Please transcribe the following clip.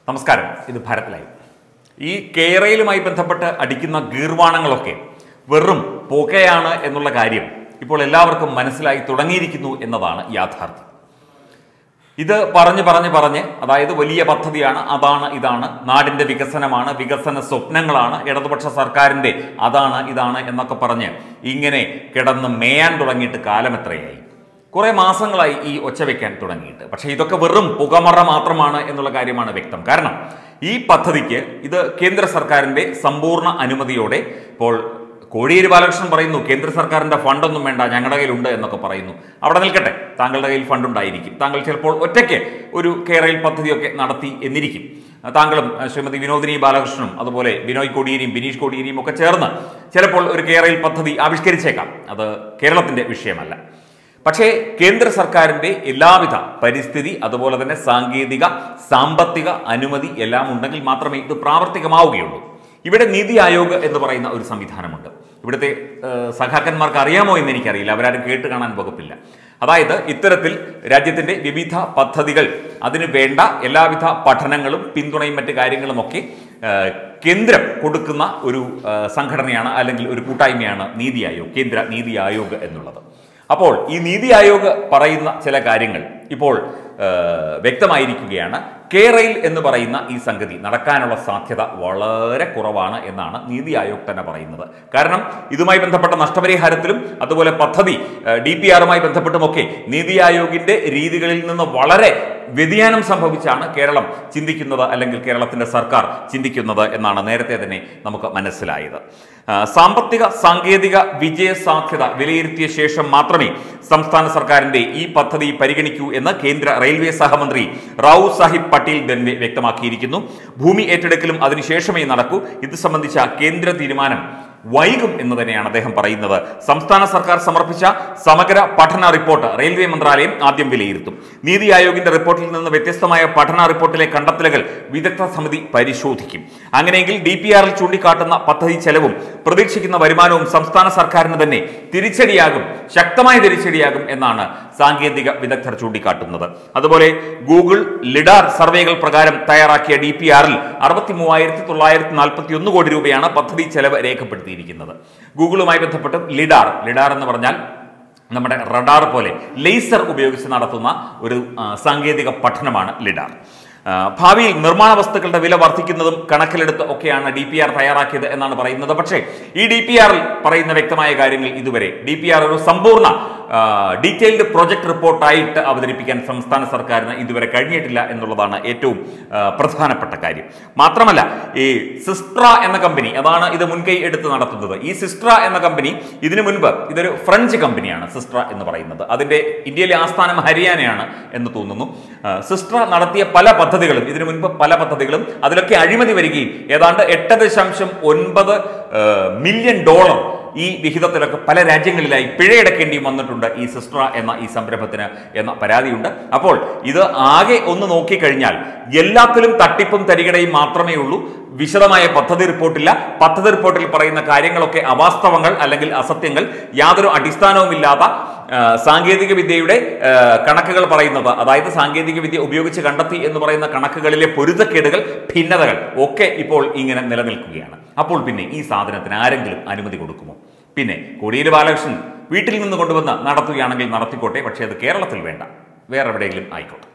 നമസ്കാരം ഇത് ഭാരത് ലൈവ് ഈ കേരളയിലുമായി ബന്ധപ്പെട്ട് അടിക്കുന്ന ഗീർവാണങ്ങളൊക്കെ വെറും പുകയാണ് എന്നുള്ള കാര്യം ഇപ്പോൾ എല്ലാവർക്കും മനസ്സിലായി തുടങ്ങിയിരിക്കുന്നു എന്നതാണ് യാഥാർത്ഥ്യം ഇത് പറഞ്ഞ് പറഞ്ഞ് പറഞ്ഞ് അതായത് വലിയ പദ്ധതിയാണ് അതാണ് ഇതാണ് നാടിന്റെ വികസനമാണ് വികസന സ്വപ്നങ്ങളാണ് ഇടതുപക്ഷ സർക്കാരിന്റെ അതാണ് ഇതാണ് എന്നൊക്കെ പറഞ്ഞ് ഇങ്ങനെ കിടന്ന് മേയാൻ തുടങ്ങിയിട്ട് കാലം എത്രയായി കുറെ മാസങ്ങളായി ഈ ഒച്ച വെക്കാൻ തുടങ്ങിയിട്ട് പക്ഷേ ഇതൊക്കെ വെറും പുകമറ മാത്രമാണ് എന്നുള്ള കാര്യമാണ് വ്യക്തം കാരണം ഈ പദ്ധതിക്ക് ഇത് കേന്ദ്ര സർക്കാരിന്റെ സമ്പൂർണ്ണ അനുമതിയോടെ ഇപ്പോൾ കോടിയേരി ബാലകൃഷ്ണൻ പറയുന്നു കേന്ദ്ര സർക്കാരിന്റെ ഫണ്ടൊന്നും വേണ്ട ഞങ്ങളുടെ കയ്യിലുണ്ട് എന്നൊക്കെ പറയുന്നു അവിടെ നിൽക്കട്ടെ താങ്കളുടെ കയ്യിൽ ഫണ്ട് ഉണ്ടായിരിക്കും താങ്കൾ ചിലപ്പോൾ ഒറ്റയ്ക്ക് ഒരു കേരളയിൽ പദ്ധതിയൊക്കെ നടത്തി എന്നിരിക്കും താങ്കളും അഹ് ശ്രീമതി വിനോദിനി ബാലകൃഷ്ണനും അതുപോലെ ബിനോയ് കോടിയേരിയും ബിനീഷ് കോടിയേരിയും ഒക്കെ ചേർന്ന് ചിലപ്പോൾ ഒരു കേരളയിൽ പദ്ധതി ആവിഷ്കരിച്ചേക്കാം അത് കേരളത്തിന്റെ വിഷയമല്ല പക്ഷേ കേന്ദ്ര സർക്കാരിന്റെ എല്ലാവിധ പരിസ്ഥിതി അതുപോലെ തന്നെ സാങ്കേതിക സാമ്പത്തിക അനുമതി എല്ലാം ഉണ്ടെങ്കിൽ മാത്രമേ ഇത് പ്രാവർത്തികമാവുകയുള്ളൂ ഇവിടെ നീതി ആയോഗ് എന്ന് പറയുന്ന ഒരു സംവിധാനമുണ്ട് ഇവിടുത്തെ ഏഹ്, സഖാക്കന്മാർക്ക് അറിയാമോ എന്ന് എനിക്കറിയില്ല അവരാരും കേട്ട് കാണാൻ വകുപ്പില്ല അതായത് ഇത്തരത്തിൽ രാജ്യത്തിന്റെ വിവിധ പദ്ധതികൾ അതിന് വേണ്ട എല്ലാവിധ പഠനങ്ങളും പിന്തുണയും മറ്റ് കാര്യങ്ങളുമൊക്കെ ഏഹ്, കേന്ദ്രം കൊടുക്കുന്ന ഒരു ഏഹ്, സംഘടനയാണ് അല്ലെങ്കിൽ ഒരു കൂട്ടായ്മയാണ് നീതി ആയോഗ് കേന്ദ്ര നീതി ആയോഗ് എന്നുള്ളത് അപ്പോൾ ഈ നീതി ആയോഗ് പറയുന്ന ചില കാര്യങ്ങൾ ഇപ്പോൾ ഏഹ്, വ്യക്തമായിരിക്കുകയാണ് കേരയിൽ എന്ന് പറയുന്ന ഈ സംഗതി നടക്കാനുള്ള സാധ്യത വളരെ കുറവാണ് എന്നാണ് നീതി ആയോഗ് തന്നെ പറയുന്നത് കാരണം ഇതുമായി ബന്ധപ്പെട്ട നഷ്ടപരിഹാരത്തിലും അതുപോലെ പദ്ധതി ഡി പി ആറുമായി ബന്ധപ്പെട്ടുമൊക്കെ നീതി ആയോഗിന്റെ രീതികളിൽ നിന്ന് വളരെ വ്യതിയാനം സംഭവിച്ചാണ് കേരളം ചിന്തിക്കുന്നത് അല്ലെങ്കിൽ കേരളത്തിന്റെ സർക്കാർ ചിന്തിക്കുന്നത് എന്നാണ് നേരത്തെ തന്നെ നമുക്ക് മനസ്സിലായത് ആ, സാമ്പത്തിക സാങ്കേതിക വിജയ സാധ്യത വിലയിരുത്തിയ ശേഷം മാത്രമേ സംസ്ഥാന സർക്കാരിന്റെ ഈ പദ്ധതി പരിഗണിക്കൂ എന്ന് കേന്ദ്ര റെയിൽവേ സഹമന്ത്രി റാവു സാഹിബ് പട്ടേൽ ദൻവെ വ്യക്തമാക്കിയിരിക്കുന്നു ഭൂമി ഏറ്റെടുക്കലും അതിനുശേഷമേ നടക്കൂ ഇത് സംബന്ധിച്ച കേന്ദ്ര തീരുമാനം വൈകും എന്ന് തന്നെയാണ് അദ്ദേഹം പറയുന്നത് സംസ്ഥാന സർക്കാർ സമർപ്പിച്ച സമഗ്ര പഠന റിപ്പോർട്ട് റെയിൽവേ മന്ത്രാലയം ആദ്യം വിലയിരുത്തും നീതി ആയോഗിന്റെ റിപ്പോർട്ടിൽ നിന്ന് വ്യത്യസ്തമായ പഠന റിപ്പോർട്ടിലെ കണ്ടെത്തലുകൾ വിദഗ്ധ സമിതി പരിശോധിക്കും അങ്ങനെയെങ്കിൽ ഡി പി ആറിൽ ചൂണ്ടിക്കാട്ടുന്ന പദ്ധതി ചെലവും പ്രതീക്ഷിക്കുന്ന വരുമാനവും സംസ്ഥാന സർക്കാരിന് തന്നെ തിരിച്ചടിയാകും ശക്തമായ തിരിച്ചടിയാകും എന്നാണ് സാങ്കേതിക വിദഗ്ധർ ചൂണ്ടിക്കാട്ടുന്നത് അതുപോലെ ഗൂഗിൾ ലിഡാർ സർവേകൾ പ്രകാരം തയ്യാറാക്കിയ ഡി പി ആറിൽ അറുപത്തി മൂവായിരത്തി തൊള്ളായിരത്തി നാൽപ്പത്തി ഒന്ന് കോടി രൂപയാണ് പദ്ധതി ചെലവ് രേഖപ്പെടുത്തിയിരിക്കുന്നത് ഗൂഗിളുമായി ബന്ധപ്പെട്ട് ലിഡാർ ലിഡാർ എന്ന് പറഞ്ഞാൽ നമ്മുടെ റഡാർ പോലെ ലേസർ ഉപയോഗിച്ച് നടത്തുന്ന ഒരു ആ, സാങ്കേതിക പഠനമാണ് ലിഡാർ ആ, ഭാവിയിൽ നിർമ്മാണ വസ്തുക്കളുടെ വില വർദ്ധിക്കുന്നതും കണക്കിലെടുത്ത് ഒക്കെയാണ് ഡി പി ആർ തയ്യാറാക്കിയത് എന്നാണ് പറയുന്നത് പക്ഷേ ഈ ഡി പി ആറിൽ പറയുന്ന വ്യക്തമായ കാര്യങ്ങൾ ഇതുവരെ ഡി പി ആർ ഒരു സമ്പൂർണ്ണ ഡീറ്റെയിൽഡ് പ്രോജക്ട് റിപ്പോർട്ടായിട്ട് അവതരിപ്പിക്കാൻ സംസ്ഥാന സർക്കാരിന് ഇതുവരെ കഴിഞ്ഞിട്ടില്ല എന്നുള്ളതാണ് ഏറ്റവും ആ, പ്രധാനപ്പെട്ട കാര്യം മാത്രമല്ല ഈ സിസ്ട്ര എന്ന കമ്പനി അതാണ് ഇത് മുൻകൈ എടുത്ത് നടത്തുന്നത് ഈ സിസ്ട്ര എന്ന കമ്പനി ഇതിനു മുൻപ് ഇതൊരു ഫ്രഞ്ച് കമ്പനിയാണ് സിസ്ട്ര എന്ന് പറയുന്നത് അതിന്റെ ഇന്ത്യയിലെ ആസ്ഥാനം ഹരിയാനയാണ് എന്ന് തോന്നുന്നു ആ, സിസ്ട്ര നടത്തിയ പല പദ്ധതികളും ഇതിനു മുൻപ് പല പദ്ധതികളും അതിലൊക്കെ അഴിമതി വരികയും ഏതാണ്ട് എട്ട് ദശാംശം ഒൻപത് മില്യൺ ഡോളർ ഈ വിഹിതത്തിലൊക്കെ പല രാജ്യങ്ങളിലായി പിഴയടക്കേണ്ടി വന്നിട്ടുണ്ട് ഈ സിസ്ട്ര എന്ന ഈ സംരംഭത്തിന് എന്ന പരാതിയുണ്ട് അപ്പോൾ ഇത് ആകെ ഒന്ന് നോക്കിക്കഴിഞ്ഞാൽ എല്ലാത്തിലും തട്ടിപ്പും തരികടയും മാത്രമേ ഉള്ളൂ വിശദമായ പദ്ധതി റിപ്പോർട്ടില്ല പദ്ധതി റിപ്പോർട്ടിൽ പറയുന്ന കാര്യങ്ങളൊക്കെ അവാസ്തവങ്ങൾ അല്ലെങ്കിൽ അസത്യങ്ങൾ യാതൊരു അടിസ്ഥാനവുമില്ലാത്ത ആ, സാങ്കേതിക വിദ്യയുടെ ആ, കണക്കുകൾ പറയുന്നത് അതായത് സാങ്കേതിക വിദ്യ ഉപയോഗിച്ച് കണ്ടെത്തി എന്ന് പറയുന്ന കണക്കുകളിലെ പൊരുത്തക്കേടുകൾ ഭിന്നതകൾ ഒക്കെ ഇപ്പോൾ ഇങ്ങനെ നിലനിൽക്കുകയാണ് അപ്പോൾ പിന്നെ ഈ സാധനത്തിന് ആരെങ്കിലും അനുമതി കൊടുക്കുമോ പിന്നെ കോടിയേരി ബാലകൃഷ്ണൻ വീട്ടിൽ നിന്ന് കൊണ്ടുവന്ന് നടത്തുകയാണെങ്കിൽ നടത്തിക്കോട്ടെ പക്ഷേ അത് കേരളത്തിൽ വേണ്ട വേറെ എവിടെയെങ്കിലും ആയിക്കോട്ടെ